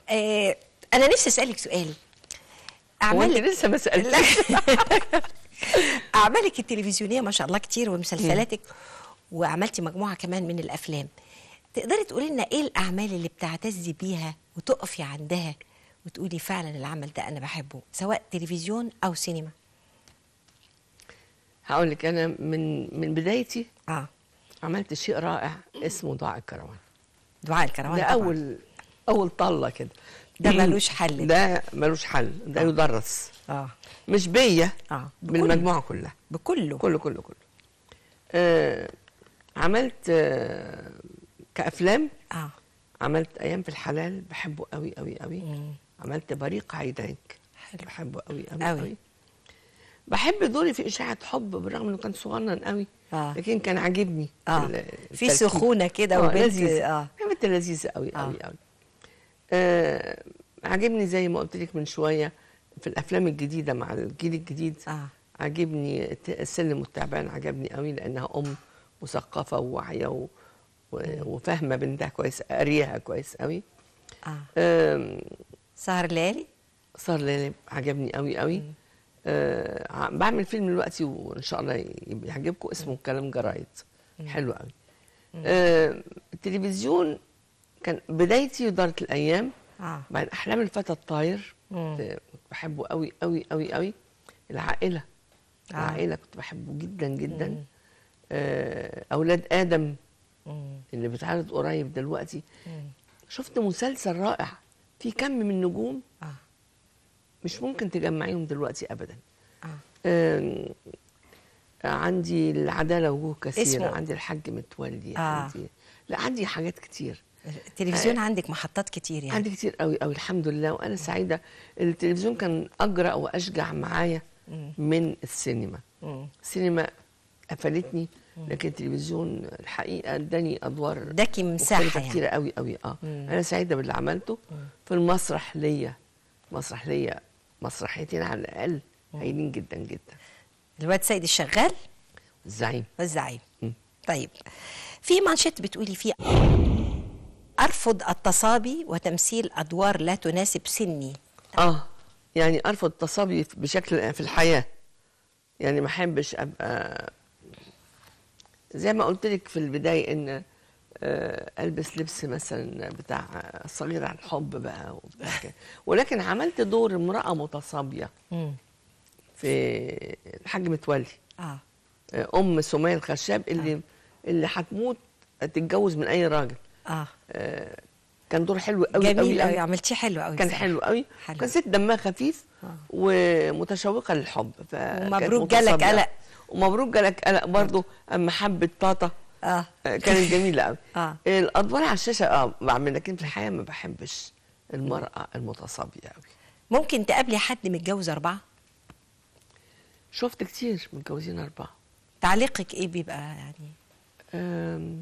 آه انا نفسي اسالك سؤال هو انت اعمالك لسه ما سالتش اعمالك التلفزيونيه ما شاء الله كتير ومسلسلاتك وعملتي مجموعه كمان من الافلام تقدري تقولي لنا ايه الاعمال اللي بتعتزي بيها وتقفي عندها وتقولي فعلا العمل ده انا بحبه سواء تلفزيون او سينما هقول لك انا من من بدايتي اه عملت شيء رائع اسمه دعاء الكروان دعاء الكروان ده طبعاً. اول اول طله كده ده ملوش حل ده ملوش حل ده يدرس اه مش بيا اه بكله. بالمجموعه كلها بكله كله كله كله آه عملت آه كافلام اه عملت ايام في الحلال بحبه قوي قوي قوي مم. عملت بريق عيديك حلو. بحبه قوي قوي قوي. قوي بحب دوري في اشاعه حب بالرغم انه كان صغنن قوي آه. لكن كان عاجبني اه ال- في التركيب. سخونه كده آه، وبنت لذيذة. اه بنت لذيذه قوي آه. قوي قوي آه عاجبني زي ما قلت لك من شويه في الافلام الجديده مع الجيل الجديد اه عاجبني الت- السلم والتعبان عجبني قوي لانها ام مثقفه وواعيه و... و... وفاهمه بنتها كويس قاريها كويس قوي اه آم، سهر الليالي صار ليلى عجبني قوي قوي آه ع- بعمل فيلم دلوقتي وان شاء الله ي- يعجبكم اسمه كلام جرايد حلو قوي آه التلفزيون كان بدايتي دارة الايام اه بعد احلام الفتى الطاير مم. كنت بحبه قوي قوي قوي قوي العائله آه. العائله كنت بحبه جدا جدا مم. آه اولاد ادم مم. اللي بيتعرض قريب دلوقتي مم. شفت مسلسل رائع في كم من نجوم اه مش ممكن تجمعيهم دلوقتي ابدا اه آم، عندي العداله وجوه كثيره اسمه؟ عندي الحاج متولي آه. عندي لا عندي حاجات كتير التلفزيون عندك محطات كتير يعني عندي كتير قوي قوي الحمد لله وانا سعيده التلفزيون كان اجرأ واشجع معايا مم. من السينما مم. السينما قفلتني لكن التلفزيون الحقيقه اداني ادوار اداكي مساحه مختلفة يعني كتيرة قوي قوي اه مم. انا سعيده باللي عملته في المسرح ليا مسرح ليا مسرحيتين على الاقل هايلين جدا جدا الواد سيد الشغال الزعيم والزعيم مم. طيب في مانشيت بتقولي فيه ارفض التصابي وتمثيل ادوار لا تناسب سني اه يعني ارفض التصابي بشكل في الحياه يعني ما احبش ابقى زي ما قلت لك في البدايه ان آه، البس لبس مثلا بتاع صغير عن الحب بقى وبتاع كده ولكن عملت دور امراه متصابيه مم. في الحاج متولي اه آه، ام سمية الخشاب اللي اللي هتموت تتجوز من اي راجل اه آه، كان دور حلو قوي جميل قوي قوي قوي عملتيه حلو قوي كان بصراحة. حلو قوي حلو. كان ست دمها خفيف آه. ومتشوقه للحب فكانت ومبروك جالك متصابة. قلق. ومبروك جالك قلق برضه اما حبت طاطا اه آه، كانت جميله قوي آه. الادوار على الشاشه اه بعمل لكن في الحياه ما بحبش المراه المتصابيه قوي ممكن تقابلي حد متجوز اربعه شفت كتير متجوزين اربعه تعليقك ايه بيبقى يعني أم،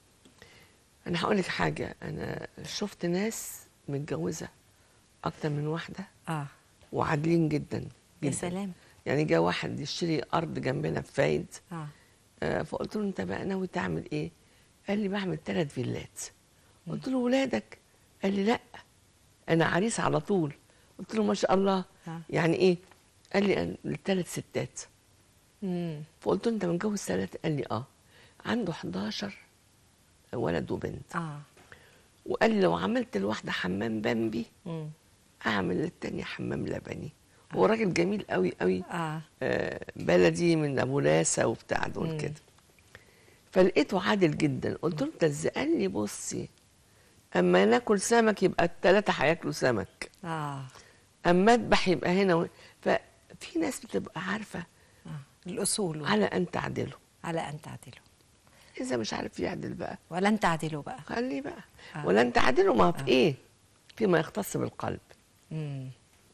انا هقول لك حاجه انا شفت ناس متجوزه اكتر من واحده اه وعادلين جدا يا جدا سلام يعني جه واحد يشتري ارض جنبنا في فايد اه آه، فقلت له انت بقى ناوي تعمل ايه؟ قال لي بعمل ثلاث فيلات قلت له ولادك؟ قال لي لا انا عريس على طول قلت له ما شاء الله آه. يعني ايه؟ قال لي الثلاث ستات امم فقلت له انت متجوز ثلاثه؟ قال لي اه عنده 11 ولد وبنت اه وقال لي لو عملت الواحده حمام بامبي امم اعمل للتانية حمام لبني هو راجل جميل قوي قوي اه آه، بلدي من ابو ناسا وبتاع دول مم. كده فلقيته عادل جدا قلت له انت ازاي قال لي بصي اما ناكل سمك يبقى الثلاثه هياكلوا سمك اه اما اذبح يبقى هنا و... ففي ناس بتبقى عارفه اه الاصول على ان تعدله على ان تعدلوا اذا مش عارف يعدل بقى ولن تعدلوا بقى خليه بقى آه. ولا انت عادله ما في ايه فيما يختص بالقلب امم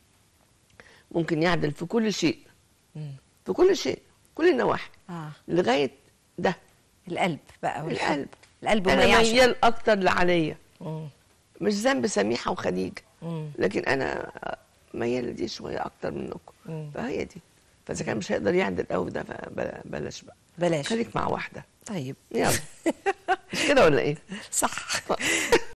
ممكن يعدل في كل شيء امم في كل شيء كل النواحي اه لغايه ده القلب بقى والحب. القلب القلب وما انا يعشق ميال اكتر لعليا مم. مش ذنب سميحه وخديجه مم. لكن انا ميال دي شويه اكتر منكم مم. فهي دي فاذا كان مش هيقدر يعدل قوي ده فبلاش بقى بلاش خليك مع واحده طيب يلا مش كده ولا ايه صح